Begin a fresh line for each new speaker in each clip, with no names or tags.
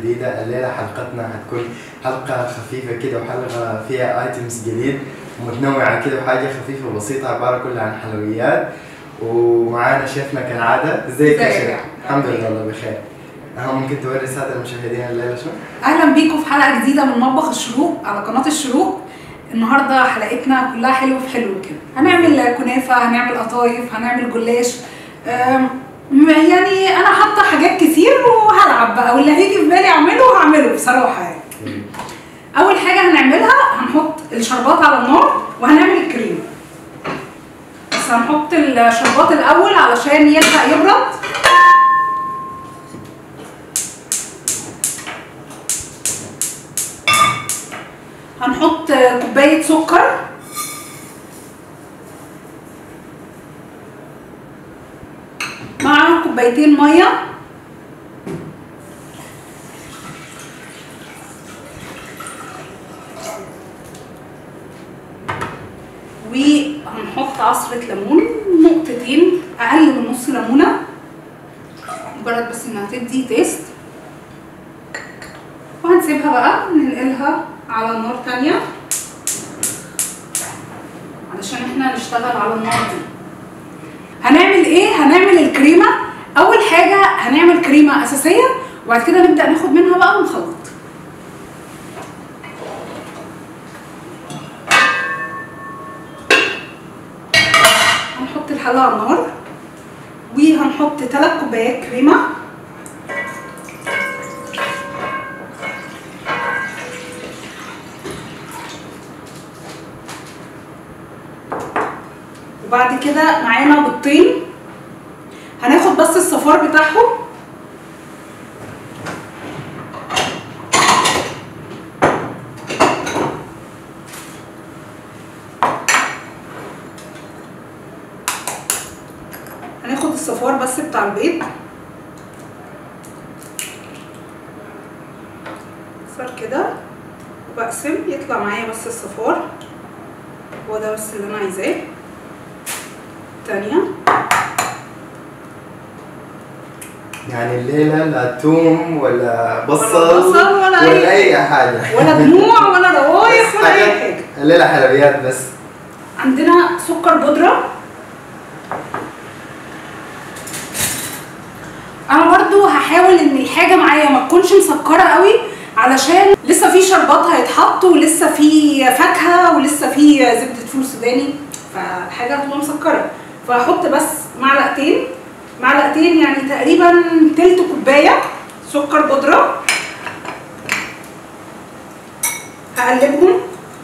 جديدة الليلة حلقتنا حتكون حلقة خفيفة كده وحلقة فيها ايتمز جديد ومتنوعة كده وحاجة خفيفة وبسيطة عبارة كلها عن حلويات ومعانا شيفنا كالعادة ازيك يا
ازيك
شيف؟
يا
الحمد لله الله بخير ها ممكن توري السادة المشاهدين الليلة شو؟
اهلا بيكم في حلقه جديده من مطبخ الشروق على قناه الشروق النهارده حلقتنا كلها حلو في حلو كده هنعمل كنافه هنعمل قطايف هنعمل جلاش أم، يعني انا حاطه حاجات كتير وهلعب بقى واللي هيجي في بالي اعمله هعمله بصراحه يعني اول حاجه هنعملها هنحط الشربات على النار وهنعمل الكريم بس هنحط الشربات الاول علشان يلحق يبرد هنحط كوباية سكر مع كوبايتين مية وهنحط عصرة ليمون نقطتين أقل من نص ليمونة مجرد بس إنها تدي تيست وهنسيبها بقى ننقلها على نار تانية علشان احنا نشتغل على النار دي هنعمل ايه هنعمل الكريمه اول حاجه هنعمل كريمه اساسيه وبعد كده نبدا ناخد منها بقى ونخلط هنحط الحله على النار وهنحط 3 كوبايات كريمه وبعد كده معانا بيضتين هناخد بس الصفار بتاعهم هناخد الصفار بس بتاع البيض صار كده وبقسم يطلع معايا بس الصفار هو ده بس اللي انا عايزاه تانية
يعني الليلة لا توم ولا بصل
ولا بصل ولا أي-
ولا أي حاجة
ولا دموع ولا روايح ولا اي
حاجات-
حاجه
الليلة حلويات بس
عندنا سكر بودره انا برضو هحاول ان الحاجه معايا ما تكونش مسكره قوي علشان لسه في شربات هيتحط ولسه في فاكهه ولسه في زبده فول سوداني فالحاجه هتبقى مسكره فهحط بس معلقتين معلقتين يعني تقريبا تلت كوبايه سكر بودره هقلبهم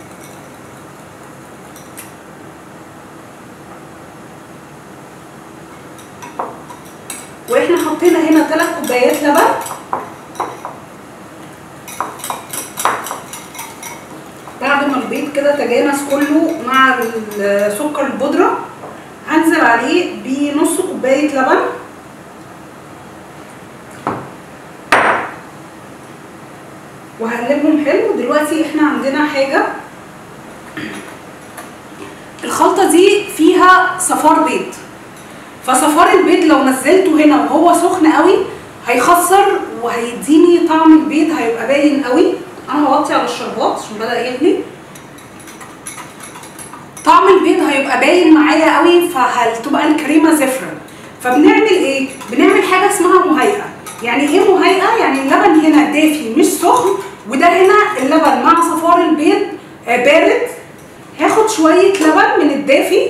واحنا حطينا هنا ثلاث كوبايات لبن بعد ما البيض كده تجانس كله مع السكر البودرة هنزل عليه بنص كوباية لبن وهقلبهم حلو دلوقتي احنا عندنا حاجة الخلطة دي فيها صفار بيض فصفار البيض لو نزلته هنا وهو سخن قوي هيخسر وهيديني طعم البيض هيبقى باين قوي انا هوطي على الشربات عشان بدا يغلي طعم البيض هيبقى باين معايا قوي فهتبقى الكريمه زفره فبنعمل ايه بنعمل حاجه اسمها مهيئه يعني ايه مهيئه يعني اللبن هنا دافي مش سخن وده هنا اللبن مع صفار البيض آه، بارد هاخد شويه لبن من الدافي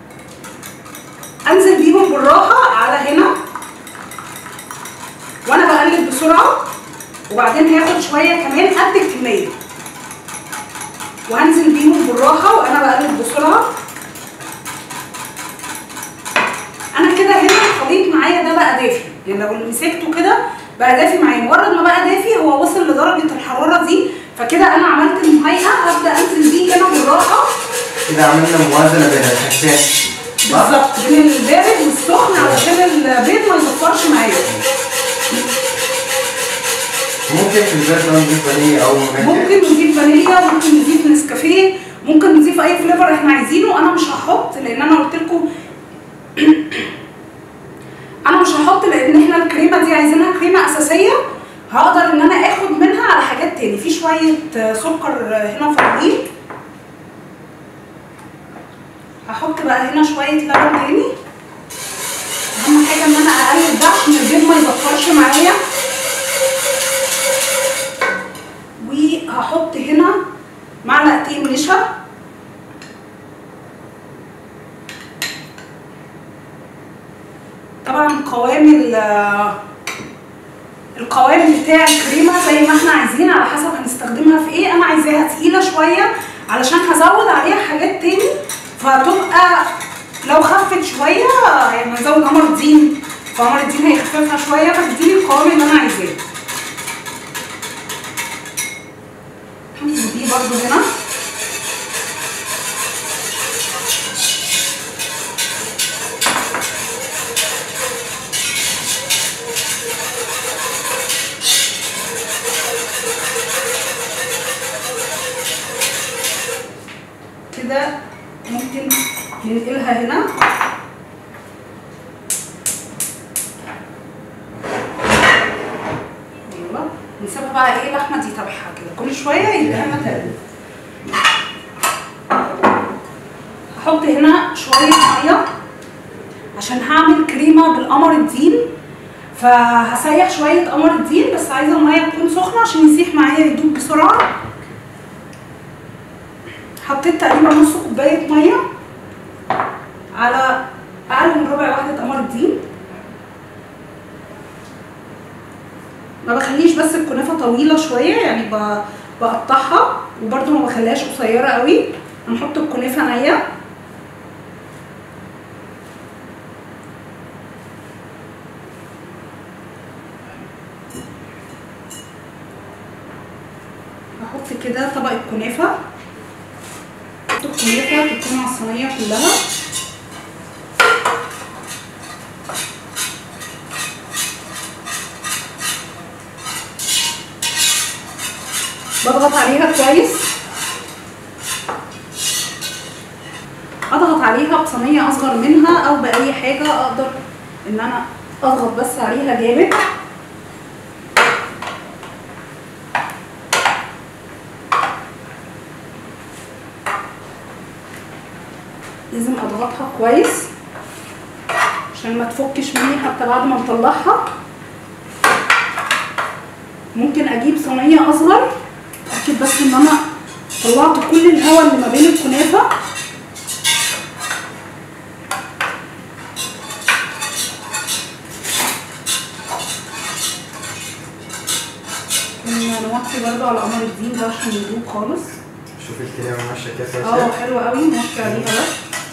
انزل بيهم بالراحه على هنا وانا بقلب بسرعه وبعدين هاخد شويه كمان قد الكميه وهنزل بيهم بالراحه وانا بقلب بسرعه انا كده هنا الخليط معايا ده بقى دافي يعني لو مسكته كده بقى دافي معايا مجرد ما بقى دافي هو وصل لدرجه الحراره دي فكده انا عملت المهيئه ابدا انزل بيه هنا بالراحه
كده عملنا موازنة بين الحاجتين صح؟
بالظبط بين البارد والسخن علشان البيض ما يزفرش معايا
ممكن في البيت لو نضيف فانيليا أو منكه
ممكن نضيف فانيليا ممكن نضيف نسكافيه ممكن نضيف اي فليفر احنا عايزينه انا مش هحط لان انا قلت لكم انا مش هحط لان احنا الكريمه دي عايزينها كريمه اساسيه هقدر ان انا اخد منها على حاجات تاني في شويه آه، سكر آه، هنا فاضيين هحط بقى هنا شويه لبن تاني اهم حاجه ان انا اقلب ده عشان البيض ما يبطرش معايا وهحط هنا معلقتين نشا طبعا قوام ال- القوام بتاع الكريمه زي ما احنا عايزين على حسب هنستخدمها في ايه انا عايزاها تقيله شويه علشان هزود عليها حاجات تاني فتبقى لو خفت شويه يعني هزود قمر الدين فقمر الدين هيخففها شويه فتديني القوام اللي انا عايزاه دي برضو هنا كده ممكن ننقلها هنا ايوه نسيبها بقى ايه لحمه دي تبعها كده كل شويه يدهنا تاني هحط هنا شويه ميه عشان هعمل كريمه بالقمر الدين فهسيح شويه قمر الدين بس عايزه الميه تكون سخنه عشان يسيح معايا يدوب بسرعه حطيت تقريبا نص كوبايه ميه على اقل من ربع واحده قمر الدين ما بخليش بس الكنافه طويله شويه يعني ب- بقطعها وبرده ما بخليهاش قصيره قوي هنحط الكنافه نيه هحط كده طبق الكنافه احط الكنافه تكون على الصينيه كلها بضغط عليها كويس اضغط عليها بصينيه اصغر منها او باي حاجه اقدر ان انا اضغط بس عليها جامد لازم اضغطها كويس عشان ما تفكش مني حتى بعد ما نطلعها ممكن اجيب صينيه اصغر اتاكد بس ان انا طلعت كل الهواء اللي ما بين الكنافه نوطي برضو على قمر الدين ده عشان يدوب خالص
شوفي الكريمه ماشيه كيف يا
اه
شيخ
حلوه قوي نوطي عليها بس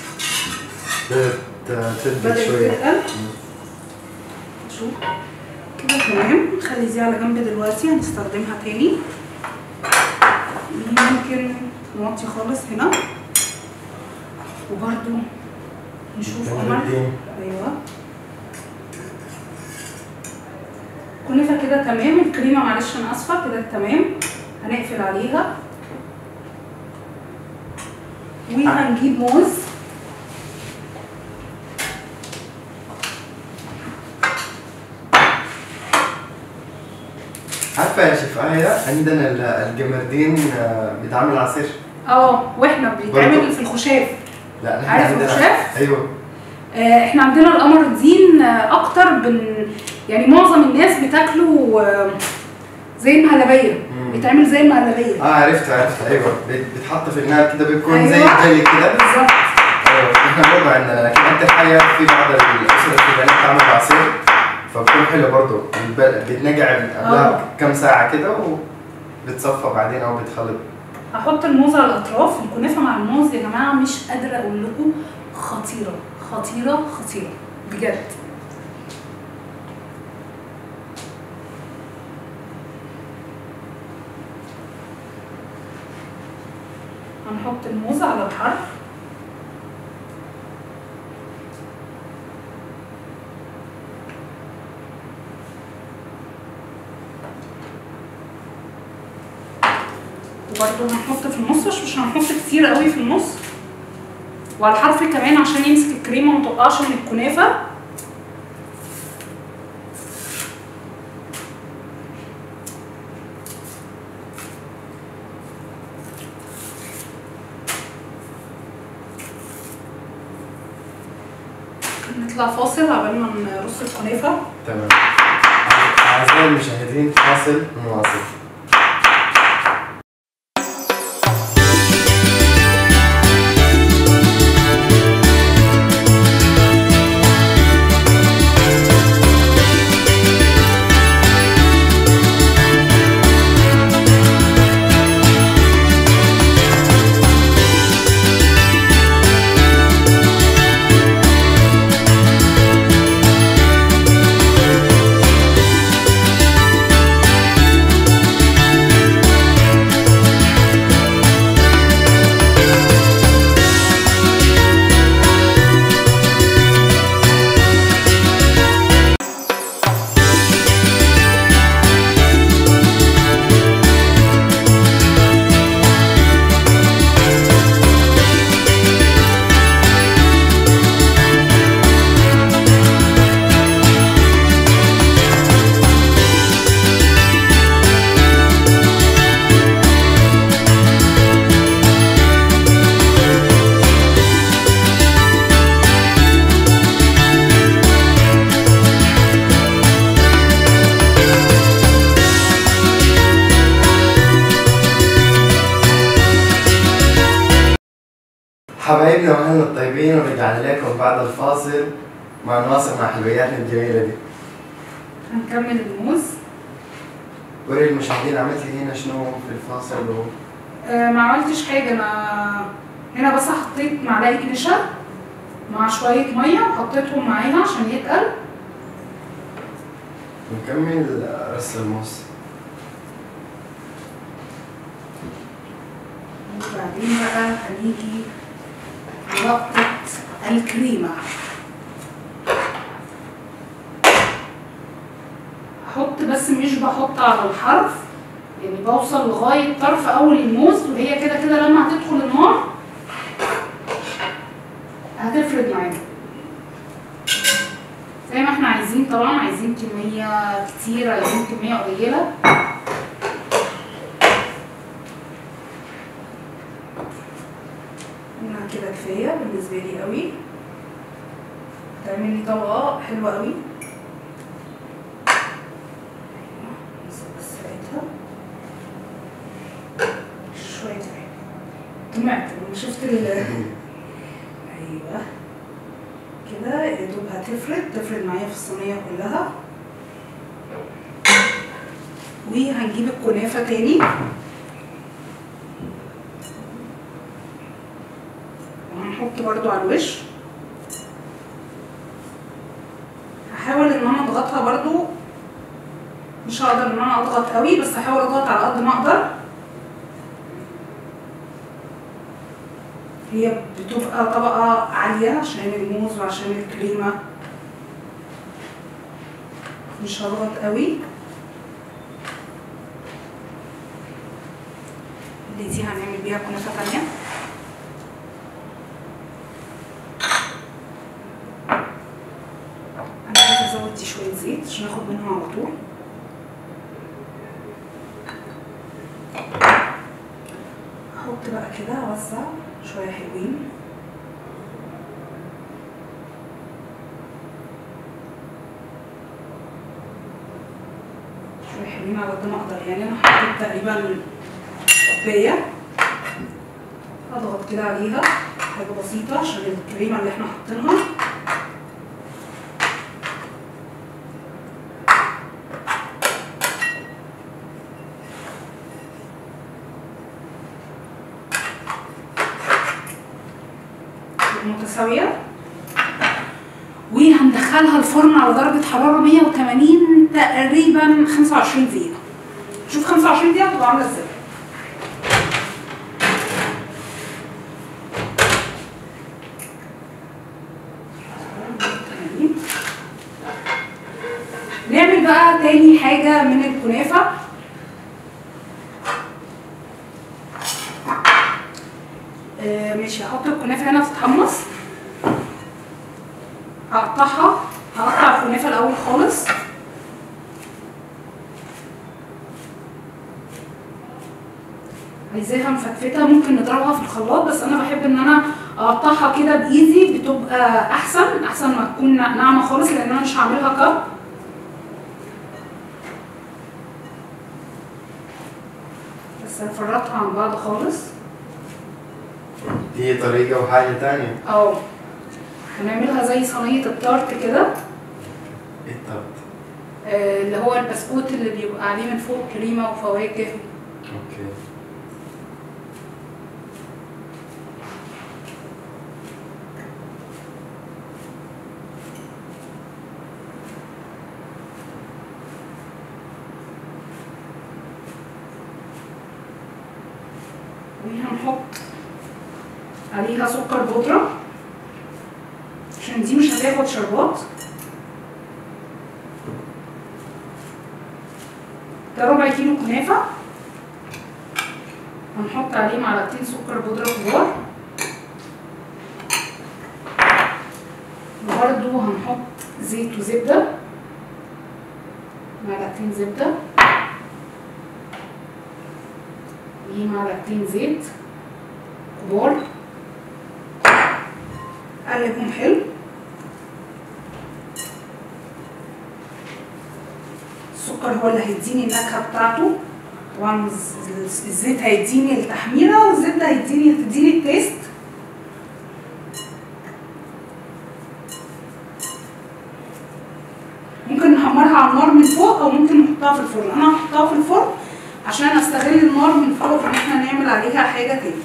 بدات تدبل
بدأت
شويه
تتقل شوف كده تمام نخلي دي على جنب دلوقتي هنستخدمها تاني ممكن نوطي خالص هنا وبرده نشوف
قمر
قمر
الدين.
ايوه كنافه كده تمام الكريمه معلش انا اسفه كده تمام هنقفل عليها وهنجيب موز
عارفه يا شيف آية عندنا ال- الجمردين آه، بيتعمل عصير
اه واحنا بيتعمل
برضو.
في الخشاف
لا نحن
عارف
عندنا
الخشاف؟
ايوه
آه، احنا عندنا القمر الدين آه، اكتر بن يعني معظم الناس بتاكله آه، زي المهلبيه
مم.
بيتعمل زي المهلبيه
اه عرفت عرفت ايوه بيت- بيتحط في النار كده بيكون زي
أيوة.
الجلي كده
بالظبط
ايوه احنا برضه عندنا لكن انت الحقيقه في بعض الاسر السودانيه بتعمل عصير فبكون حلو برضه الب- بيتنقع قبلها
آه.
كم ساعه كده وبتصفى بعدين او بيتخلط
هحط الموز على الاطراف الكنافه مع الموز يا جماعه مش قادره اقول لكم خطيره خطيره خطيره بجد هنحط الموز على الحرف وبرده هنحط في النص مش مش هنحط كتير قوي في النص وعلى الحرف كمان عشان يمسك الكريمه وما تقعش من الكنافه نطلع فاصل عبال ما نرص الكنافه
تمام أعزائي المشاهدين فاصل ونواصل حبايبنا واهلنا الطيبين ورجعنا لكم بعد الفاصل مع نواصل مع حلوياتنا الجميلة دي
هنكمل الموز
وري المشاهدين عملت لي هنا شنو في الفاصل و...
آه ما عملتش حاجه انا هنا بس حطيت معلقه نشا مع شويه ميه وحطيتهم معاها عشان يتقل
ونكمل رص الموز
وبعدين بقى هنيجي لقطه الكريمه احط بس مش بحط على الحرف يعني بوصل لغايه طرف اول الموز وهي كده كده لما هتدخل النار هتفرد معانا زي ما احنا عايزين طبعا عايزين كميه كتير عايزين كميه قليله هنا كده كفايه بالنسبه لي قوي تعمل لي طبقه حلوه قوي بس بس ساعتها شويه عين طمعت لما شفت ال ايوه كده يا دوب هتفرد تفرد معايا في الصينيه كلها وهنجيب الكنافه تاني وهنحط برضو على الوش هحاول ان انا اضغطها برضو مش هقدر ان انا اضغط قوي بس هحاول اضغط على قد ما اقدر هي بتبقى طبقة عالية عشان الموز وعشان الكريمة مش هضغط قوي اللي دي هنعمل بيها كنافة تانية انا عايزة ازود دي شوية زيت عشان اخد منها على طول احط بقى كده اوزع شوية حلوين شوية حلوين على قد ما اقدر يعني انا حطيت تقريبا كوباية اضغط كده عليها حاجة بسيطة عشان الكريمة اللي احنا حاطينها متساوية وهندخلها الفرن على درجة حرارة 180 تقريبا 25 دقيقة شوف 25 دقيقة هتبقى عاملة ازاي نعمل بقى تاني حاجة من الكنافة آه، ماشي هحط الكنافه هنا تتحمص هقطعها هقطع الكنافه الاول خالص عايزاها مفتفته ممكن نضربها في الخلاط بس انا بحب ان انا اقطعها كده بايدي بتبقى احسن احسن ما تكون ناعمه خالص لان انا مش هعملها كب بس هنفرطها عن بعض خالص
دي طريقة وحاجة تانية
اه هنعملها زي صينيه التارت كده
ايه الطرد؟
آه، اللي هو البسكوت اللي بيبقى عليه من فوق كريمه وفواكه
اوكي
وهنحط عليها سكر بودرة عشان دي مش هتاخد شربات ده ربع كيلو كنافة هنحط عليه معلقتين سكر بودرة كبار وبرده هنحط زيت وزبدة معلقتين زبدة ومعلقتين زيت كبار قلبهم حلو السكر هو اللي هيديني النكهه بتاعته طبعا الز- الزيت هيديني التحميره والزبده هيديني هتديني التيست ممكن نحمرها على النار من فوق او ممكن نحطها في الفرن انا هحطها في الفرن عشان استغل النار من فوق ان احنا نعمل عليها حاجه تاني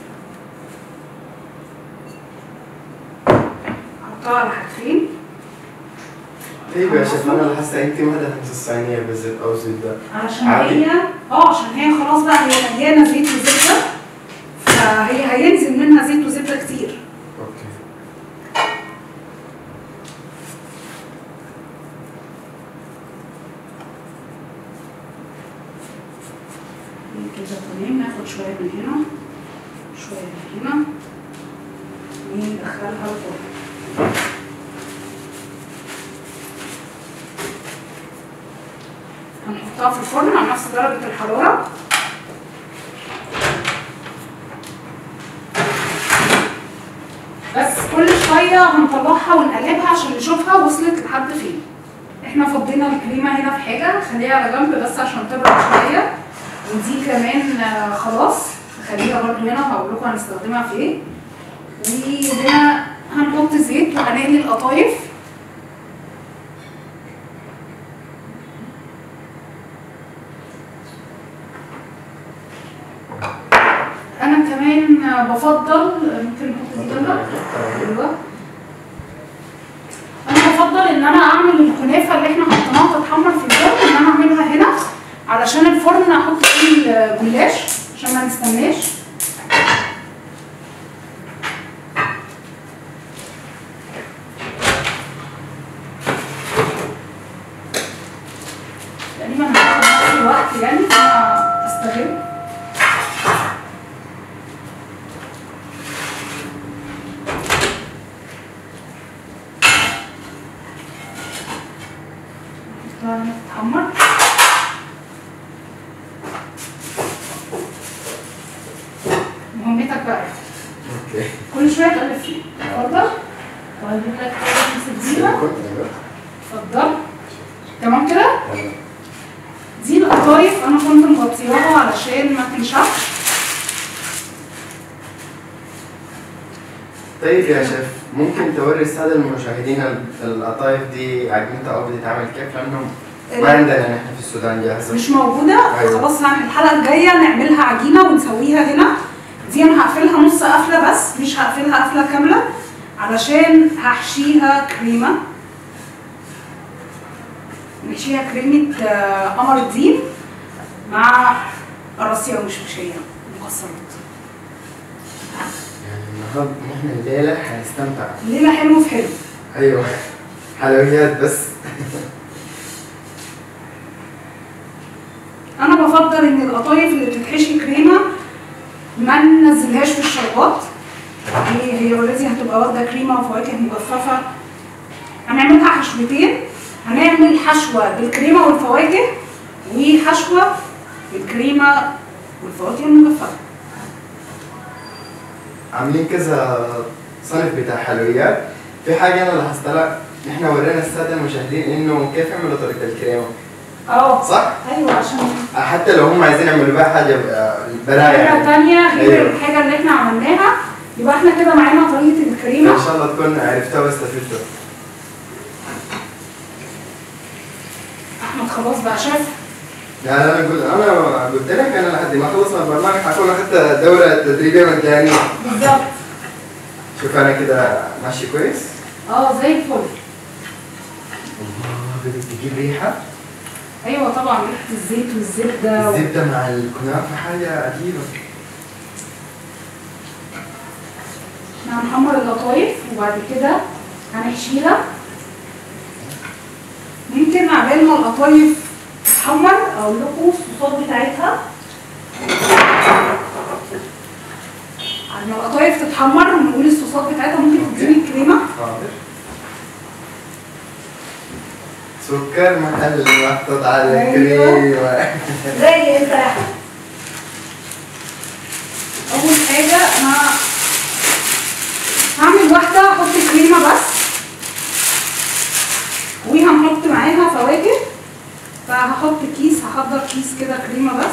احطها على حاجتين
طيب يا شيخ انا لاحظت انت ما دهنت الصينية بالزيت او زبدة
علشان
عادي.
هي اه عشان هي خلاص بقى هي مليانه زيت وزبده فهي هينزل منها زيت وزبده كتير
اوكي
كده تمام ناخد شويه من هنا شويه من هنا وندخلها الفرن هنحطها في الفرن على نفس درجه الحراره بس كل شويه هنطلعها ونقلبها عشان نشوفها وصلت لحد فين احنا فضينا الكريمه هنا في حاجه خليها على جنب بس عشان تبرد شويه ودي كمان آه، خلاص خليها برضو هنا وهقول لكم هنستخدمها في ايه وهنا هنحط زيت وهنقلي القطايف انا كمان آه، بفضل ممكن نحط دي جنبك ايوه انا بفضل ان انا اعمل الكنافه اللي احنا حطيناها تتحمر في الفرن ان انا اعملها هنا علشان الفرن احط فيه الجلاش عشان ما نستناش تقريبا هاخد نفس الوقت يعني فانا استغل تتحمر مهمتك بقى
اوكي
كل شويه تقلب فيه اتفضل واجيب لك كيس الزينه
ايوه
اتفضل تمام كده
تمام.
دي القطايف انا كنت مغطياها علشان ما تنشفش
طيب يا شيف ممكن توري السادة المشاهدين ال- القطايف دي عجينتها او بتتعمل كيف لانهم ما عندنا نحن في السودان جاهزة
مش موجوده
أيوة.
خلاص هنعمل الحلقه الجايه نعملها عجينه ونسويها هنا دي انا هقفلها نص قفله بس مش هقفلها قفله كامله علشان هحشيها كريمه نحشيها كريمه آه، قمر الدين مع قراصيه ومشمشيه مكسرات
يعني النهارده نحن الليلة حنستمتع
الليله حلو في حلو
ايوه حلويات بس
انا بفضل ان القطايف اللي بتتحشي كريمه ما ننزلهاش في الشربات هي هي اوريدي هتبقى واخده كريمه وفواكه مجففه هنعملها حشوتين هنعمل حشوه بالكريمه والفواكه وحشوه بالكريمه والفواكه المجففه
عاملين كذا صنف بتاع حلويات في حاجه انا لاحظتها احنا ورينا الساده المشاهدين انه كيف يعملوا طريقه الكريمه
اه
صح؟
ايوه عشان
حتى لو هم عايزين يعملوا بها حاجه آه، برايه
حاجه
يعني
تانية غير
أيوة.
الحاجه اللي احنا عملناها يبقى احنا كده معانا طريقه الكريمه
ان شاء الله تكون عرفتها واستفدتوا
احمد خلاص بقى شاف
يعني انا قلت انا قلت لك انا لحد ما خلصنا البرنامج حكون اخذت دوره تدريبيه مجانيه
بالظبط
شوف انا كده ماشي كويس
اه زي الفل
الله بدك تجيب ريحه
ايوه طبعا ريحه الزيت والزبده و...
الزبده مع الكنافه حاجه عجيبه
احنا هنحمر اللطايف وبعد كده هنحشيها ممكن عبال ما القطايف تتحمر اقول لكم الصوصات بتاعتها بعد ما القطايف تتحمر ونقول الصوصات بتاعتها ممكن تديني الكريمه
حاضر سكر محل محطوط على
أيوة.
الكريمه
زي انت يا أحمد. اول حاجه انا هعمل واحده احط كريمه بس وهنحط معاها فواكه فهحط كيس هحضر كيس كده كريمه بس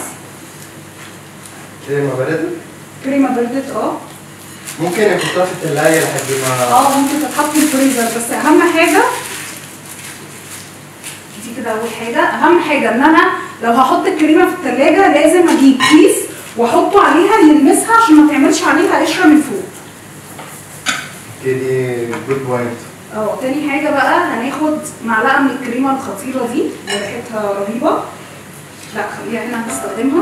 كريمه بردت
كريمه بردت اه
ممكن نحطها في الثلاجه لحد ما
اه ممكن تتحط في الفريزر بس اهم حاجه دي كده اول حاجه اهم حاجه ان انا لو هحط الكريمه في التلاجة لازم اجيب كيس واحطه عليها يلمسها عشان ما تعملش عليها قشره من فوق
كده جود بوينت
اه تاني حاجه بقى هناخد معلقه من الكريمه الخطيره دي اللي ريحتها رهيبه لا خليها هنا هنستخدمها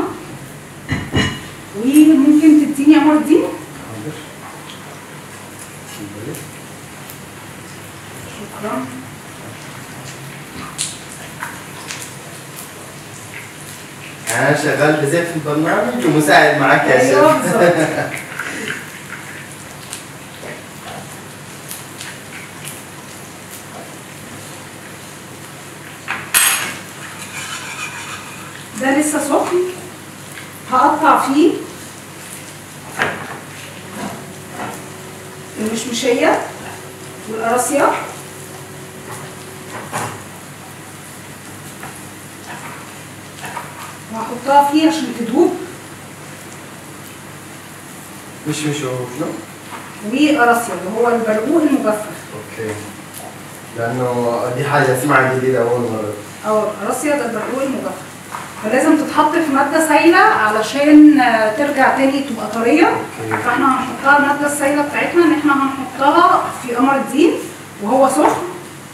وممكن تديني يا قمر دي
حاضر
شكرا
انا شغال بزيت في البرنامج ومساعد معك يا
ايوه
شيخ
بالظبط ده لسه سخن هقطع فيه المشمشية والقراصية وهحطها فيه عشان تدوب
مش مش هو شنو؟
وقراصية اللي هو البرقوق المجفف
اوكي لانه دي حاجه اسمعها جديده اول مره
او القراصية ده البرقوق المجفف فلازم تتحط في مادة سايلة علشان آه، ترجع تاني تبقى طرية
اوكي
فاحنا هنحطها المادة السايلة بتاعتنا ان احنا هنحطها في قمر الدين وهو سخن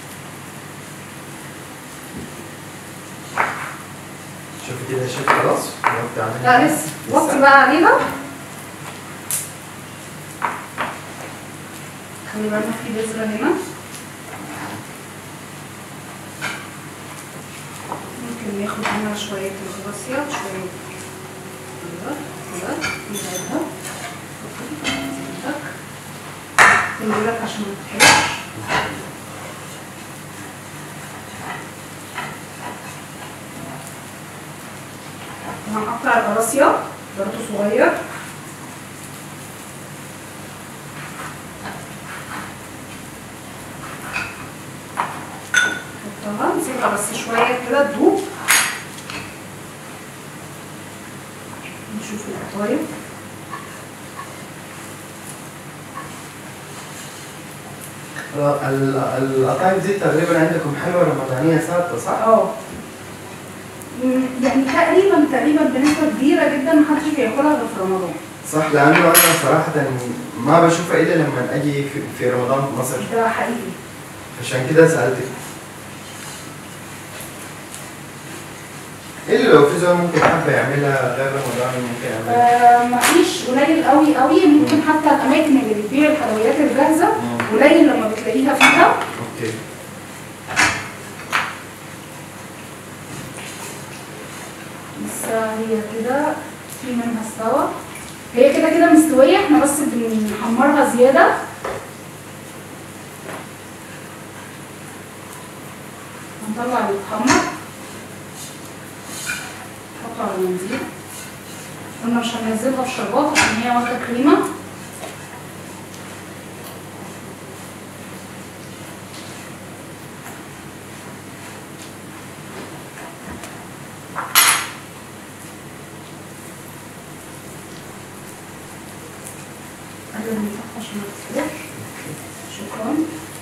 شوفي كده شوف خلاص وقت عمل
لا لسه وطي بقى عليها خلي بالنا في بذرة هنا ممكن ناخد هنا شوية الغراسية شوية كده كده نبعدها زيتك خلي بالك عشان ما تتحرقش وهنقطع القراصية برضه صغير نحطها نسيبها بس شوية كده تدوب نشوف القطايف
ال- القطايف دي تقريبا عندكم حلوه رمضانيه ثابته صح؟
اه مم، يعني تقريبا تقريبا بنسبة كبيرة جدا محدش بياكلها غير في رمضان
صح لانه انا صراحه ما بشوفها الا لما اجي في, في رمضان في مصر
ده حقيقي
عشان كده سالتك الا لو في زول ممكن حابه يعملها غير رمضان ممكن يعملها
آه مفيش قليل قوي قوي ممكن حتى الاماكن اللي بتبيع الحلويات الجاهزه
مم.
قليل لما بتلاقيها فيها
اوكي
بس هي كده في منها استوى هي كده كده مستويه احنا بس بنحمرها زياده هنطلع اللي اتحمر نحطه على المنزل قلنا مش هننزلها في شربات عشان هي واخده كريمه نقلب من تحت عشان ما تتفتحش شكرا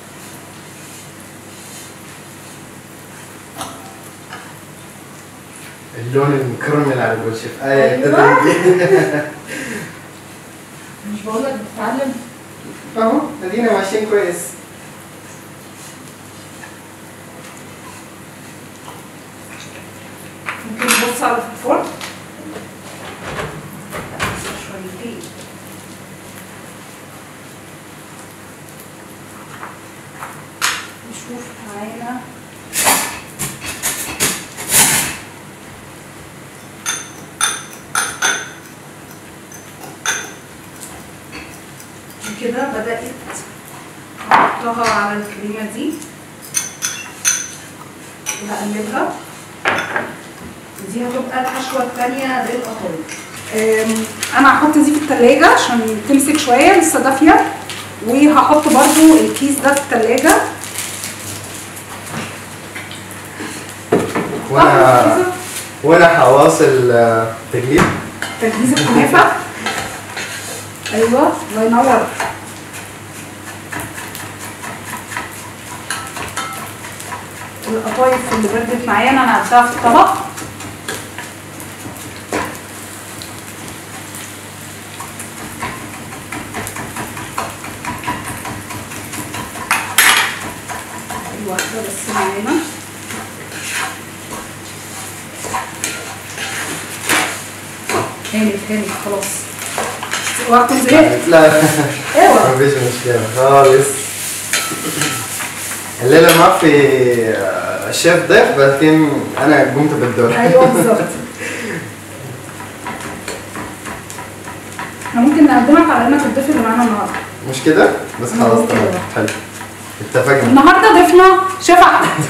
اللون المكرمل على وجه شيف آية
أيوة.
ابتدى
مش بقول لك بتتعلم
اهو ادينا ماشيين كويس
ممكن تبص على في الفرن شويتين نشوف معانا دي كده بدأت احطها على الكريمة دي وهقلبها دي هتبقى الحشوة التانية للقطايف أم، انا هحط دي في التلاجة عشان تمسك شوية لسه دافية وهحط برضو الكيس ده في التلاجة
وانا وانا هواصل آه، تقليب
تجهيز الكنافة ايوه الله ينور القطايف اللي بردت معايا انا هحطها في الطبق واحدة بس معانا هانت هانت خلاص وقت زهقت
لا
اوعى
ما فيش مشكلة خالص الليلة ما في آه، شيف ضيف لكن أنا قمت بالدور
ايوه بالظبط احنا ممكن نقدمك على انك الضيف اللي معانا النهارده
مش كده؟ بس خلاص
ممكن.
تمام حلو اتفقنا
النهارده ضيفنا شيف احمد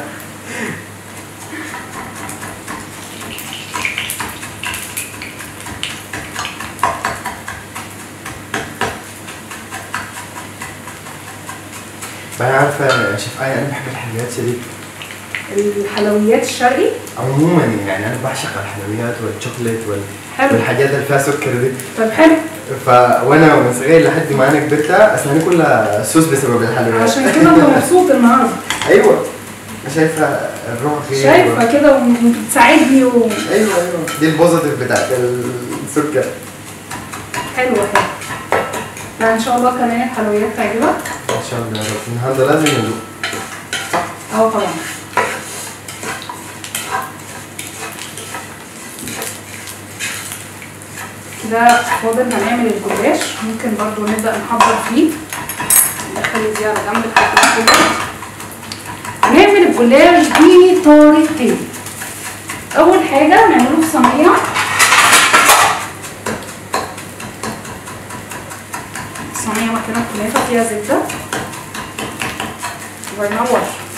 أنا عارفة يا شيف آية أنا بحب الحلويات شديد
الحلويات الشرقي
عموما يعني أنا بعشق الحلويات والشوكليت وال...
حلو
والحاجات اللي فيها سكر دي
طب حلو
ف وانا من صغير لحد ما انا كبرت اسناني كلها سوس بسبب الحلويات
عشان كده انت مبسوط النهارده
ايوه شايفه الروح غير
شايفه كده وبتساعدني وحلوه
ايوه ايوه دي البوزيتيف بتاعت السكر
حلو لا ان شاء الله كمان الحلويات تعجبك
ان شاء الله يا رب النهارده لازم ندوق
اه طبعا كده فاضل هنعمل الجلاش ممكن برضو نبدأ نحضر فيه نخلي دي على جنب لحد ما تبرد. هنعمل الجلاش بطريقتين أول حاجة نعمله في صينية صينية مكانها كنافة فيها زبدة وينور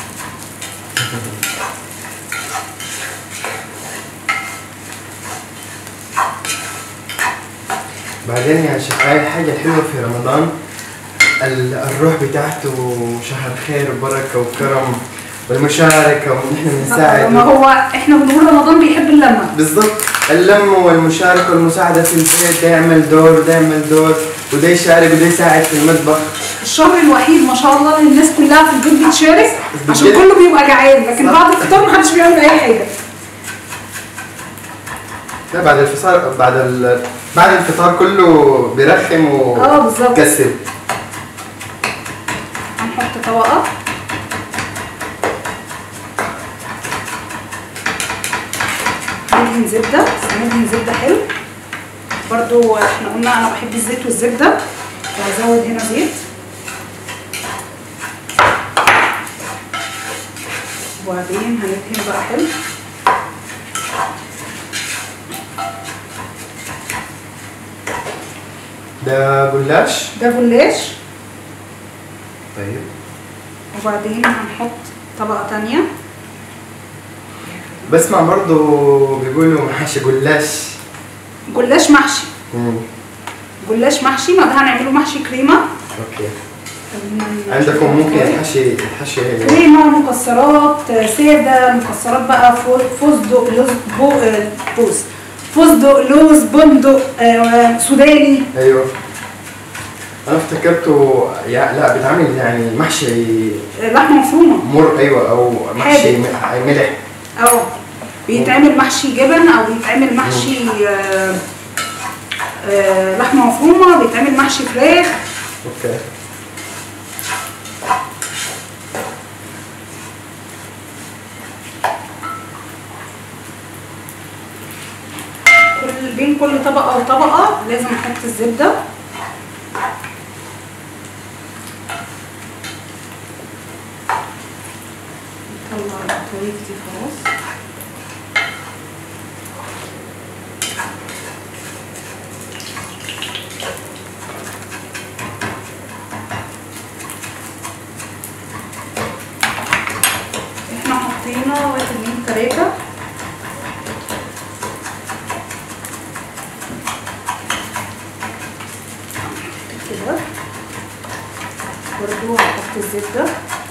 بعدين يا شيخ هاي الحاجه الحلوه في رمضان ال- الروح بتاعته شهر خير وبركه وكرم والمشاركه ونحن بنساعد
ما هو احنا بنقول رمضان بيحب اللمة
بالضبط اللمة والمشاركة والمساعدة في البيت ده يعمل دور وده يعمل دور وده يشارك وده يساعد في المطبخ
الشهر الوحيد ما شاء الله اللي الناس كلها في البيت بتشارك عشان
بجد؟
كله بيبقى جعان لكن
صح.
بعد الفطار محدش بيعمل اي حاجه
لا بعد الفطار بعد ال... بعد الفطار كله بيرخم و
اه بالظبط
كسل
هنحط طبقه ندهن زبده بس هندهن زبده حلو برضو احنا قلنا انا بحب الزيت والزبده فهزود هنا زيت وبعدين هندهن بقى حلو
ده جلاش
ده جلاش
طيب
وبعدين هنحط طبقة تانية
بسمع برضو بيقولوا محاشي جلاش
جلاش محشي
مم.
جلاش محشي ما ده هنعمله محشي كريمة
اوكي
خلينا
عندكم ممكن
نشوف.
يتحشي يتحشي
كريمة مكسرات سادة مكسرات بقى فو- فستق لوز بو آه، فوز فستق لوز بندق آه، سوداني
ايوه انا افتكرته يا لا بيتعمل يعني محشي
لحمه مفرومه
مر ايوه او محشي
حادق.
م- ملح
اه بيتعمل محشي جبن او بيتعمل محشي آه، آه، لحمه مفرومه بيتعمل محشي فراخ
اوكي
كل بين كل طبقه وطبقه لازم احط الزبده نطلع القطايف دي خلاص احنا حطينا واحد اتنين تلاته كده برضو هحط الزبدة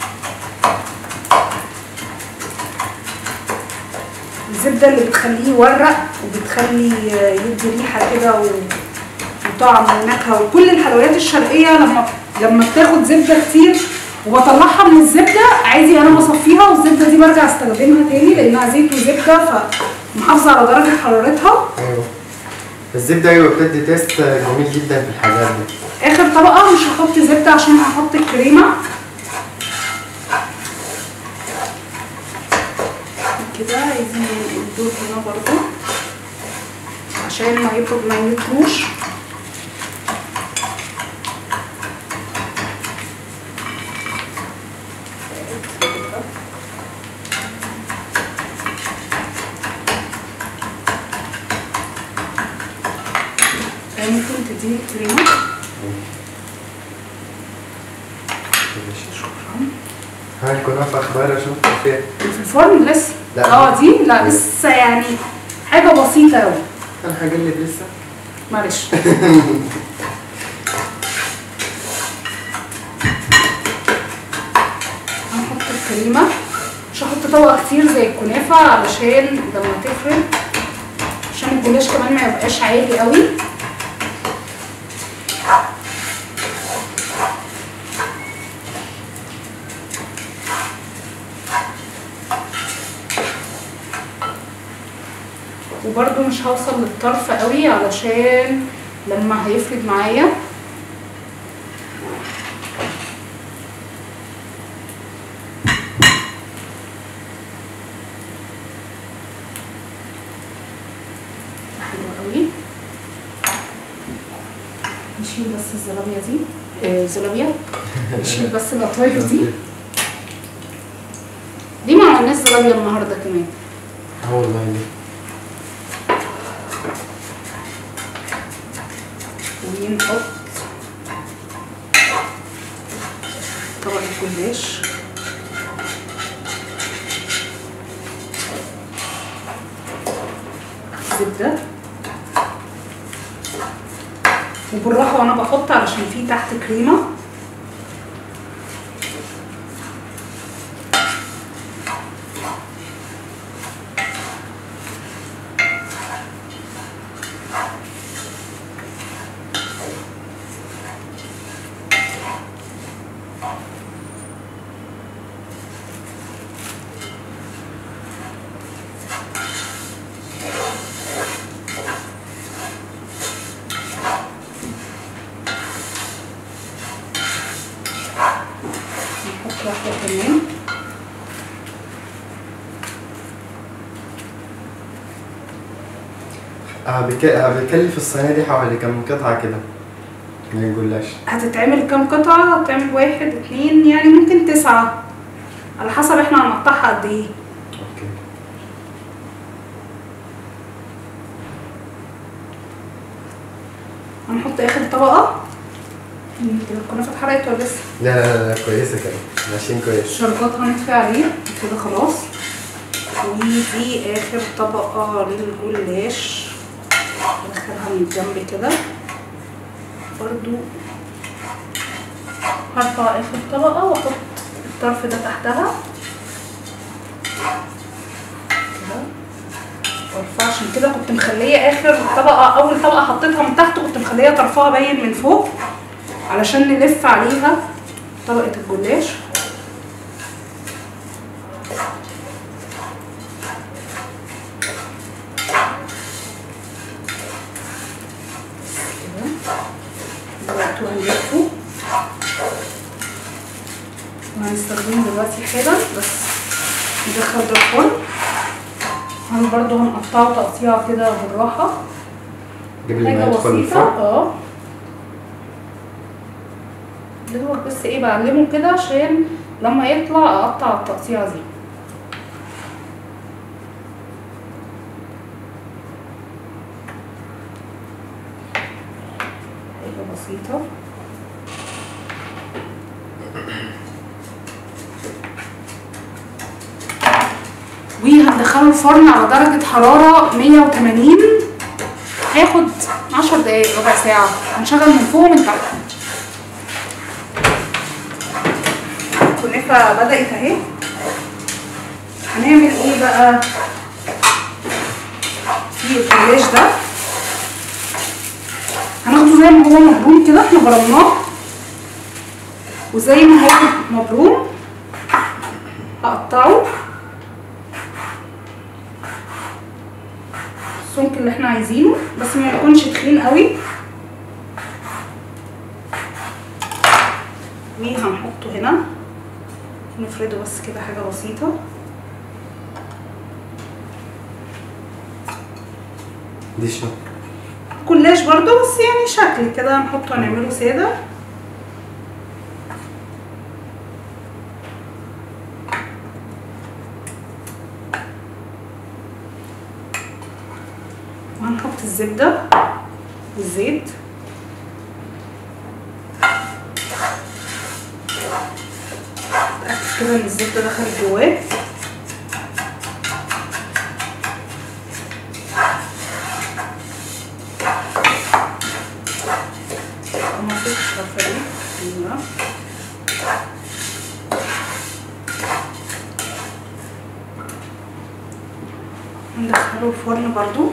الزبدة اللي بتخليه يورق وبتخلي يدي ريحة كده و- وطعم ونكهة وكل الحلويات الشرقية لما لما بتاخد زبدة كتير وبطلعها من الزبدة عادي انا بصفيها والزبدة دي برجع استخدمها تاني لانها زيت وزبدة فمحافظة على درجة حرارتها
ايوه الزبده ايوه بتدي تيست جميل جدا في الحاجات دي
اخر طبقه مش هحط زبده عشان هحط الكريمه كده عايزين دول هنا برضو عشان ما يفرض ما يطروش ممكن تديني الكريمه شكرا
هاي الكنافه اخبارها شو فيها
في الفرن لسه
لا.
اه دي لا لسه يعني حاجه بسيطه قوي
انا هقلب لسه
معلش هنحط الكريمه مش هحط طبقه كتير زي الكنافه علشان لما تفرد عشان الجلاش كمان ما يبقاش عالي قوي وبرده مش هوصل للطرف قوي علشان لما هيفرد معايا حلو قوي نشيل بس الزلابية دي آه، زلابية نشيل بس القطايف دي دي ما عملناش زلابية النهارده كمان
اه والله ليه
ونحط طبق الجلاش زبدة وبالراحة وانا بحط علشان في تحت كريمة نحط واحدة كمان
اه بك... آه بكلف الصينيه دي حوالي كم قطعه كده من الجلاش
هتتعمل كام قطعة؟ هتعمل واحد اتنين يعني ممكن تسعة على حسب احنا هنقطعها قد ايه
اوكي
هنحط اخر طبقة يمكن الكنافة اتحرقت ولا لسه؟
لا لا لا, لا كويسه كده ماشيين كويس
الشربات هنطفي عليه كده خلاص ودي اخر طبقة للجلاش ندخلها من الجنب كده برضو هرفع اخر طبقة واحط الطرف ده تحتها كده وارفع عشان كده كنت مخلية اخر طبقة اول طبقة حطيتها من تحت كنت مخلية طرفها باين من فوق علشان نلف عليها طبقة الجلاش كده. دلوقتي هنلفه وهنستخدمه دلوقتي حالا بس ندخل ده الفرن هن برضو هنقطعه تقطيعة كده بالراحة
قبل ما
حاجة
يدخل
بسيطة
الفرن
اه دوبك بس ايه بعلمه كده عشان لما يطلع اقطع التقطيعة دي حاجة بسيطة وهندخله الفرن على درجة حرارة 180 هياخد 10 دقايق ربع ساعة هنشغل من فوق ومن تحت الكنافة بدأت اهي هنعمل ايه بقى في الجلاش ده هناخده زي ما هو مبروم كده احنا برمناه وزي ما هو مبروم هقطعه السمك اللي احنا عايزينه بس ما يكونش تخين قوي وهنحطه هنا نفرده بس كده حاجة بسيطة
دي شنو؟
كلاش برضو بس يعني شكل كده هنحطه هنعمله سادة وهنحط الزبدة والزيت اتأكد كده ان الزبدة دخلت جواه ومفيش الشرفة دي ايوه ندخله الفرن برضو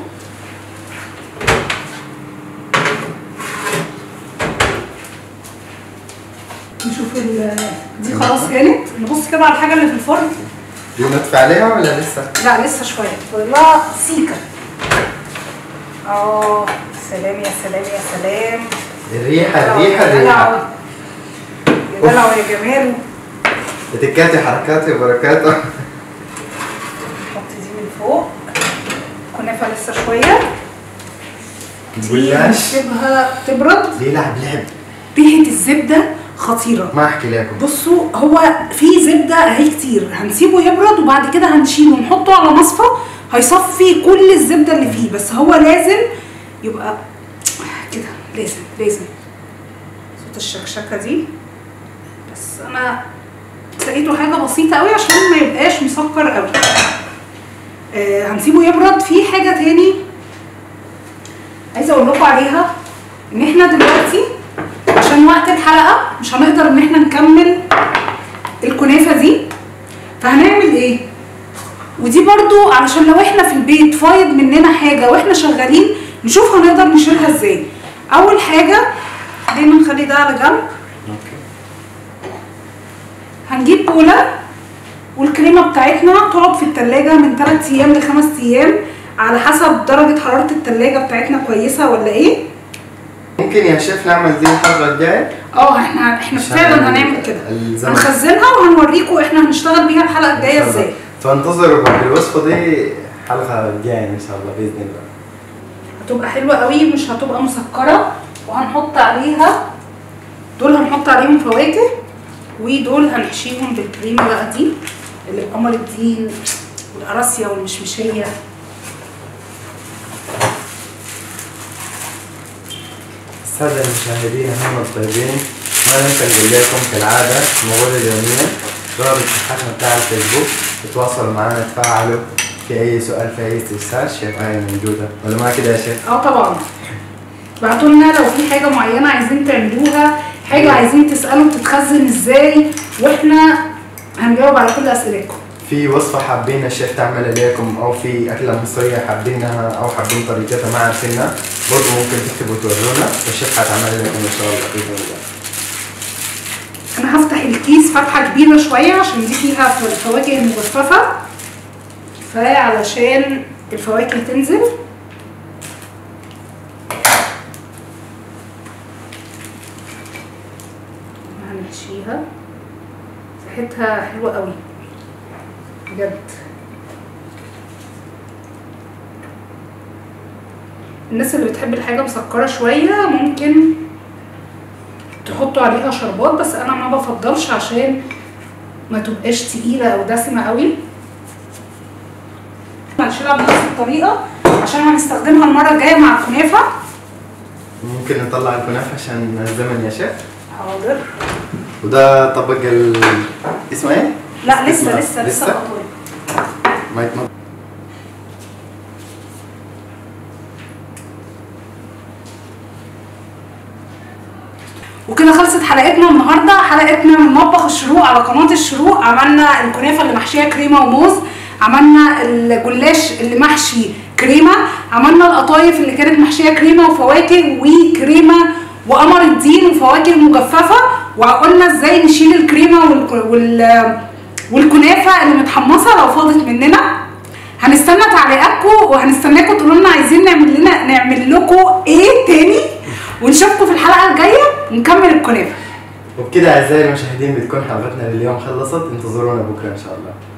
نشوف ال دي خلاص كانت نبص كده على الحاجة اللي في الفرن
دي نطفي عليها ولا لسه؟
لا لسه شوية فاضل لها سيكة اه سلام يا سلام يا سلام
الريحة
يا
الريحة
دلع.
الريحة
يا دلع ويا جمال
اتكاتي حركاتي وبركاته
نحط دي من فوق كنافة لسه شوية
جلاش
نسيبها تبرد
ليه لعب لعب
ريحة الزبدة خطيرة
ما احكي لكم
بصوا هو في زبدة اهي كتير هنسيبه يبرد وبعد كده هنشيله ونحطه على مصفى هيصفي كل الزبدة اللي فيه بس هو لازم يبقى كده لازم لازم صوت الشكشكة دي بس انا سقيته حاجة بسيطة قوي عشان ما يبقاش مسكر قوي آه هنسيبه يبرد في حاجة تاني عايزة اقول لكم عليها ان احنا دلوقتي عشان وقت الحلقة مش هنقدر ان احنا نكمل الكنافة دي فهنعمل ايه ودي برضو علشان لو احنا في البيت فايض مننا حاجة واحنا شغالين نشوف هنقدر نشيلها ازاي اول حاجة خلينا نخلي ده على جنب
اوكي
هنجيب بولة والكريمة بتاعتنا تقعد في التلاجة من 3 ايام ل 5 ايام على حسب درجة حرارة التلاجة بتاعتنا كويسة ولا ايه
ممكن يا شيف نعمل دي الحلقة الجاية
اه احنا احنا فعلا هنعمل كده
الزمن.
هنخزنها وهنوريكم احنا هنشتغل بيها الحلقة الجاية ازاي
فانتظروا بعد الوصفة دي الحلقة الجاية ان شاء الله بإذن الله
هتبقى حلوة قوي مش هتبقى مسكرة وهنحط عليها دول هنحط عليهم فواكه ودول هنحشيهم بالكريمة بقى دي اللي بقمر الدين والقراصية والمشمشية
السادة المشاهدين هم الطيبين ما ننسى نقول لكم كالعادة موجودة يوميا رابط صفحتنا بتاع الفيسبوك تتواصلوا معنا تفاعلوا في أي سؤال في أي استفسار شيف هاي موجودة ولا ما كده يا شيف؟
اه طبعا بعتوا لنا لو في حاجة معينة عايزين تعملوها حاجة عايزين تسألوا بتتخزن ازاي واحنا هنجاوب على كل اسئلتكم
في وصفة حابين الشيف تعملها لكم أو في أكلة مصرية حابينها أو حابين طريقتها ما عارفينها برضه ممكن تكتبوا تورونا والشيف حتعملها لكم إن شاء الله بإذن الله
انا هفتح الكيس فتحه كبيره شويه عشان دي فيها ف- الفواكه المجففه فعلشان الفواكه تنزل هنحشيها ريحتها حلوه قوي بجد الناس اللي بتحب الحاجه مسكره شويه ممكن تحطوا عليها شربات بس انا ما بفضلش عشان ما تبقاش تقيله او دسمه قوي هنشيلها بنفس الطريقه عشان هنستخدمها المره الجايه مع الكنافه
ممكن نطلع الكنافه عشان الزمن يا شيف
حاضر
وده طبق ال اسمه ايه؟
لا لسه
اسمها-
لسه لسه
لسه؟
القطايف.
ما يتمض
وكده خلصت حلقتنا النهارده حلقتنا من مطبخ الشروق على قناه الشروق عملنا الكنافه اللي محشيه كريمه وموز عملنا الجلاش اللي محشي كريمه عملنا القطايف اللي كانت محشيه كريمه وفواكه وكريمه وقمر الدين وفواكه مجففه وقلنا ازاي نشيل الكريمه والك- وال والكنافه اللي متحمصه لو فاضت مننا هنستنى تعليقاتكم وهنستناكم تقولوا لنا عايزين نعمل لنا نعمل لكم ايه تاني ونشوفكم في الحلقه الجايه ونكمل الكنافه
وبكده اعزائي المشاهدين بتكون حلقتنا لليوم خلصت انتظرونا بكره ان شاء الله